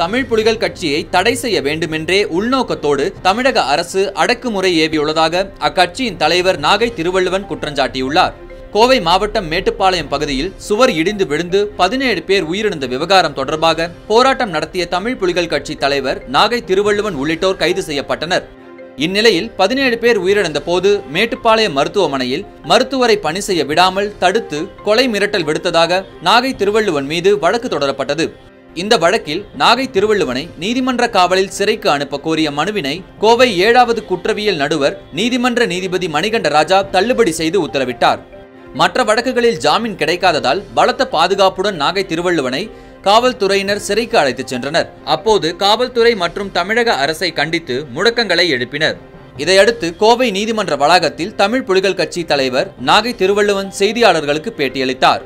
தமிழ் புலிகள் கட்சியை தடை செய்ய வேண்டுமென்றே உள்நோக்கத்தோடு தமிழக அரசு அடக்குமுறை ஏவியுள்ளதாக அக்கட்சியின் தலைவர் நாகை திருவள்ளுவன் குற்றஞ்சாட்டியுள்ளார் கோவை மாவட்டம் மேட்டுப்பாளையம் பகுதியில் சுவர் இடிந்து விழுந்து பதினேழு பேர் உயிரிழந்த விவகாரம் தொடர்பாக போராட்டம் நடத்திய தமிழ் புலிகள் கட்சி தலைவர் நாகை திருவள்ளுவன் உள்ளிட்டோர் கைது செய்யப்பட்டனர் இந்நிலையில் பதினேழு பேர் உயிரிழந்த போது மேட்டுப்பாளையம் மருத்துவமனையில் மருத்துவரை பணி செய்ய விடாமல் தடுத்து கொலை மிரட்டல் விடுத்ததாக நாகை திருவள்ளுவன் மீது வழக்கு தொடரப்பட்டது இந்த வழக்கில் நாகை திருவள்ளுவனை நீதிமன்ற காவலில் சிறைக்கு அனுப்ப கோரிய மனுவினை கோவை ஏழாவது குற்றவியல் நடுவர் நீதிமன்ற நீதிபதி மணிகண்ட ராஜா தள்ளுபடி செய்து உத்தரவிட்டார் மற்ற வழக்குகளில் ஜாமீன் கிடைக்காததால் பலத்த பாதுகாப்புடன் நாகை திருவள்ளுவனை காவல்துறையினர் சிறைக்கு அழைத்துச் சென்றனர் அப்போது காவல்துறை மற்றும் தமிழக அரசை கண்டித்து முழக்கங்களை எழுப்பினர் இதையடுத்து கோவை நீதிமன்ற வளாகத்தில் தமிழ் புலிகள் கட்சி தலைவர் நாகை திருவள்ளுவன் செய்தியாளர்களுக்கு பேட்டியளித்தார்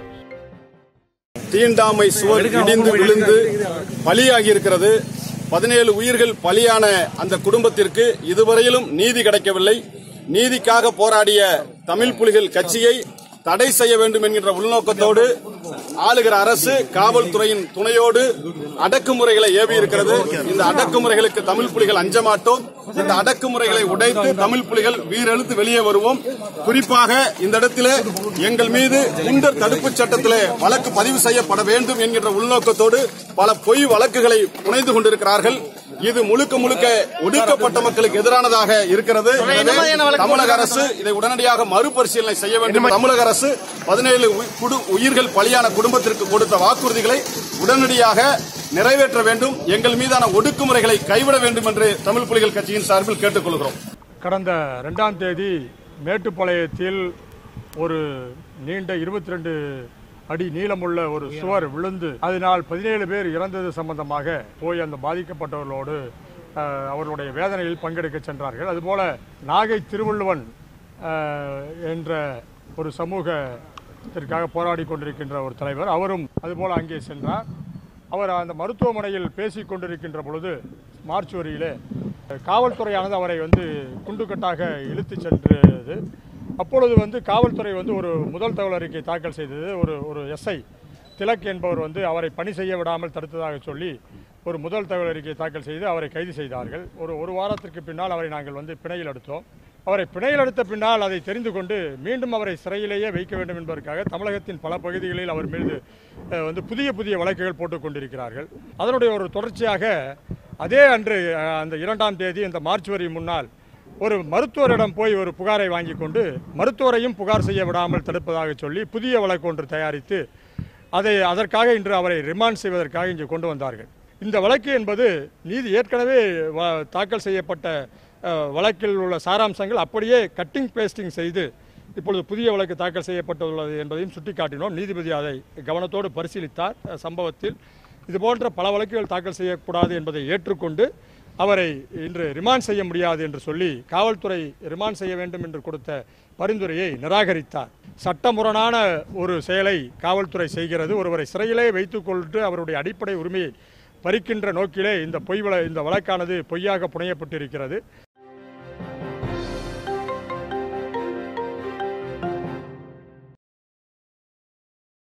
தீண்டாமை சுவர் இடிந்து விழுந்து பலியாகி இருக்கிறது பதினேழு உயிர்கள் பலியான அந்த குடும்பத்திற்கு இதுவரையிலும் நீதி கிடைக்கவில்லை நீதிக்காக போராடிய தமிழ் புலிகள் கட்சியை தடை செய்ய வேண்டும் என்கின்ற உள்நோக்கத்தோடு ஆளுகிற அரசு காவல்துறையின் துணையோடு அடக்குமுறைகளை ஏவி இருக்கிறது இந்த அடக்குமுறைகளுக்கு தமிழ் புலிகள் அஞ்ச மாட்டோம் இந்த அடக்குமுறைகளை உடைத்து தமிழ் புலிகள் வீரெழுத்து வெளியே வருவோம் குறிப்பாக இந்த இடத்திலே எங்கள் மீது குண்டர் தடுப்புச் சட்டத்திலே வழக்கு பதிவு செய்யப்பட வேண்டும் என்கின்ற உள்நோக்கத்தோடு பல பொய் வழக்குகளை புனைந்து கொண்டிருக்கிறார்கள் இது முழுக்க முழுக்க ஒடுக்கப்பட்ட மக்களுக்கு எதிரானதாக இருக்கிறது எனவே தமிழக அரசு இதை உடனடியாக மறுபரிசீலனை செய்ய வேண்டும் தமிழக அரசு பதினேழு உயிர்கள் பலியான குடும்பத்திற்கு கொடுத்த வாக்குறுதிகளை உடனடியாக நிறைவேற்ற வேண்டும் எங்கள் மீதான ஒடுக்குமுறைகளை கைவிட வேண்டும் என்று தமிழ் புலிகள் கட்சியின் சார்பில் கேட்டுக்கொள்கிறோம் கடந்த ரெண்டாம் தேதி மேட்டுப்பாளையத்தில் ஒரு நீண்ட இருபத்தி ரெண்டு அடி நீளமுள்ள ஒரு சுவர் விழுந்து அதனால் பதினேழு பேர் இறந்தது சம்பந்தமாக போய் அந்த பாதிக்கப்பட்டவர்களோடு அஹ், அவர்களுடைய வேதனையில் பங்கெடுக்க சென்றார்கள் அதுபோல நாகை திருவள்ளுவன் அஹ், என்ற ஒரு சமூகத்திற்காக போராடி கொண்டிருக்கின்ற ஒரு தலைவர் அவரும் அதுபோல அங்கே சென்றார் அவர் அந்த மருத்துவமனையில் பேசிக் கொண்டிருக்கின்ற பொழுது மார்ச்சுவரியிலே காவல்துறையானது அவரை வந்து குண்டுக்கட்டாக இழுத்து சென்றது அப்பொழுது வந்து காவல்துறை வந்து ஒரு முதல் தகவல் அறிக்கை தாக்கல் செய்தது ஒரு ஒரு எஸ்ஐ திலக் என்பவர் வந்து அவரை பணி செய்ய விடாமல் தடுத்ததாக சொல்லி ஒரு முதல் தகவல் அறிக்கை தாக்கல் செய்து அவரை கைது செய்தார்கள் ஒரு ஒரு வாரத்திற்கு பின்னால் அவரை நாங்கள் வந்து பிணையில் எடுத்தோம் அவரை பிணையில் எடுத்த பின்னால் அதை தெரிந்து கொண்டு மீண்டும் அவரை சிறையிலேயே வைக்க வேண்டும் என்பதற்காக தமிழகத்தின் பல பகுதிகளில் அவர் மீது அஹ், வந்து புதிய புதிய வழக்குகள் போட்டுக் கொண்டிருக்கிறார்கள் அதனுடைய ஒரு தொடர்ச்சியாக அதே அன்று அஹ், அந்த இரண்டாம் தேதி இந்த மார்ச் வரி முன்னால் ஒரு மருத்துவரிடம் போய் ஒரு புகாரை வாங்கி கொண்டு மருத்துவரையும் புகார் செய்ய விடாமல் தடுப்பதாக சொல்லி புதிய வழக்கு ஒன்று தயாரித்து அதை அதற்காக இன்று அவரை ரிமாண்ட் செய்வதற்காக இங்கே கொண்டு வந்தார்கள் இந்த வழக்கு என்பது நீதி ஏற்கனவே வ- தாக்கல் செய்யப்பட்ட அஹ், வழக்கில் உள்ள சாராம்சங்கள் அப்படியே கட்டிங் பேஸ்டிங் செய்து இப்பொழுது புதிய வழக்கு தாக்கல் செய்யப்பட்டுள்ளது என்பதையும் சுட்டிக்காட்டினோம் நீதிபதி அதை கவனத்தோடு பரிசீலித்தார் அஹ், சம்பவத்தில் இதுபோன்ற பல வழக்குகள் தாக்கல் செய்யக்கூடாது என்பதை ஏற்றுக்கொண்டு அவரை இன்று ரிமாண்ட் செய்ய முடியாது என்று சொல்லி காவல்துறை ரிமாண்ட் செய்ய வேண்டும் என்று கொடுத்த பரிந்துரையை நிராகரித்தார் சட்டமுரணான ஒரு செயலை காவல்துறை செய்கிறது ஒருவரை சிறையிலே வைத்துக்கொண்டு அவருடைய அடிப்படை உரிமையை பறிக்கின்ற நோக்கிலே இந்த பொய் வழ இந்த வழக்கானது பொய்யாக புனையப்பட்டிருக்கிறது